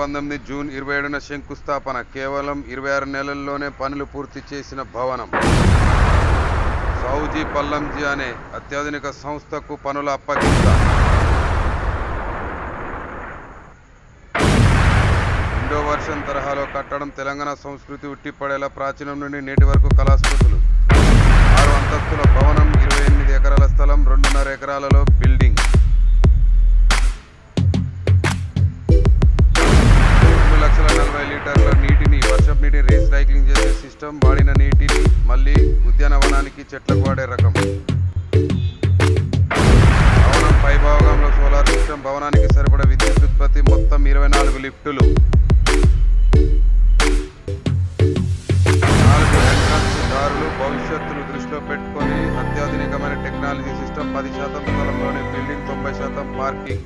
పంతొమ్మిది జూన్ ఇరవై ఏడున శంకుస్థాపన కేవలం ఇరవై ఆరు నెలల్లోనే పనులు పూర్తి చేసిన భవనం సౌజీ పల్లంజీ అనే అత్యాధునిక సంస్థకు పనుల అప్పగింత ఇండో వర్షన్ తరహాలో కట్టడం తెలంగాణ సంస్కృతి ఉట్టిపడేలా ప్రాచీనం నుండి నేటి వరకు కళాస్మృతులు ఆరు అంతస్తుల భవనం ఇరవై ఎనిమిది ఎకరాల స్థలం రెండున్నర ఎకరాలలో బిల్డింగ్ రెండు లక్షల నలభై లీటర్ల నీటిని వర్షపు నీటిని రీసైక్లింగ్ చేసే సిస్టమ్ వాడిన నీటిని మళ్ళీ ఉద్యానవనానికి చెట్లకు వాడే రకం భవనం పైభాగంలో సోలార్ సిస్టమ్ భవనానికి సరిపడ విద్యుత్ ఉత్పత్తి మొత్తం ఇరవై నాలుగు లిఫ్టులు నాలుగు ఎంట్రన్స్ దారులు భవిష్యత్తును దృష్టిలో పెట్టుకొని అత్యాధునికమైన టెక్నాలజీ సిస్టమ్ పది శాతం స్థలంలోని బిల్డింగ్ తొంభై శాతం పార్కింగ్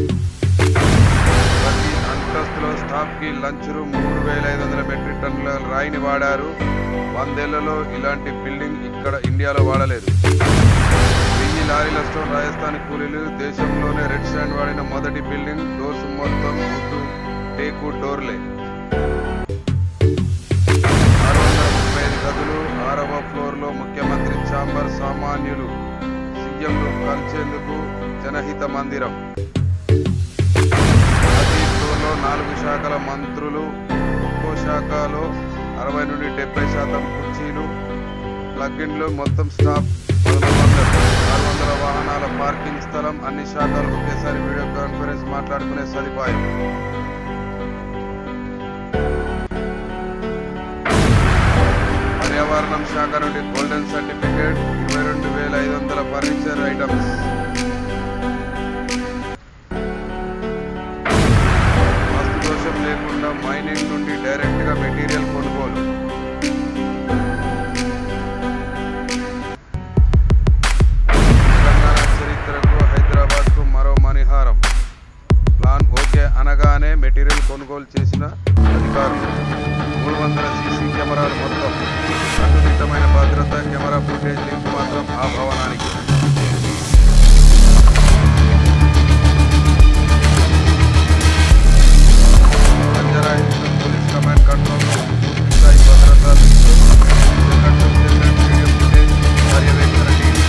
ప్రతి అంతస్తులో స్టాఫ్ కి లంచ్ రూమ్ మూడు వేల ఐదు వందల మెట్రిక్ టన్నుల రాయిని వాడారు వందేళ్లలో ఇలాంటి బిల్డింగ్ ఇక్కడ ఇండియాలో వాడలేదు వెయ్యి లారీల స్టోన్ రాజస్థాన్ కూలీలు దేశంలోనే రెడ్ స్టాండ్ వాడిన మొదటి బిల్డింగ్ డోర్స్ మొత్తం వుడ్ టేకు డోర్లే ఆరు వందల ముప్పై ఐదు గదులు ఆరవ ఫ్లోర్ లో ముఖ్యమంత్రి చాంబర్ సామాన్యులు సీఎంలు కలిసేందుకు జనహిత మందిరం ప్రతి ఫ్లోర్లో నాలుగు శాఖల మంత్రులు ఒక్కో శాఖలో అరవై నుండి డెబ్బై శాతం కుర్చీలు ప్లగిన్లు మొత్తం స్టాఫ్ పదమూడు వందలు ఆరు వందల వాహనాల పార్కింగ్ స్థలం అన్ని శాఖలు ఒకేసారి వీడియో కాన్ఫరెన్స్ మాట్లాడుకునే సదుపాయం పర్యావరణం శాఖ నుండి గోల్డెన్ సర్టిఫికేట్ ఇరవై రెండు వేల ఐదు వందల ఫర్నిచర్ ఐటమ్స్ వస్తు దోషం లేకుండా మైనింగ్ నుండి డైరెక్ట్ గా మెటీరియల్ కొనుగోలు తెలంగాణ చరిత్రకు హైదరాబాద్ కు మరో మణిహారం ప్లాన్ ఓకే అనగానే మెటీరియల్ కొనుగోలు చేసిన అధికారులు మూడు వందల సీసీ కెమెరాలు మొత్తం కట్టుదిట్టమైన భద్రత కెమెరా ఫుటేజ్ లింక్ మాత్రం ఆ భవనానికి Banjara Hills police command control room పూర్తి స్థాయి భద్రతా list control generate video footage పర్యవేక్షణ టీవీ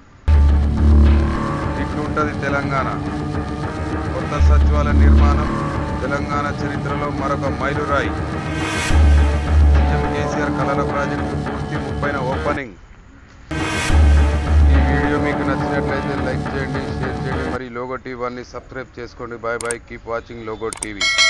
ఇట్లుంటది తెలంగాణ కొత్త సచివాలయ నిర్మాణం తెలంగాణ చరిత్రలో మరొక మైలురాయి సీఎం కేసీఆర్ కళల ప్రాజెక్టు పూర్తి ముప్పైన ఓపెనింగ్ ఈ వీడియో మీకు నచ్చినట్లయితే లైక్ చేయండి షేర్ చేయండి మరి లోగో టీవీ అన్ని సబ్స్క్రైబ్ చేసుకోండి bye bye keep watching Logo TV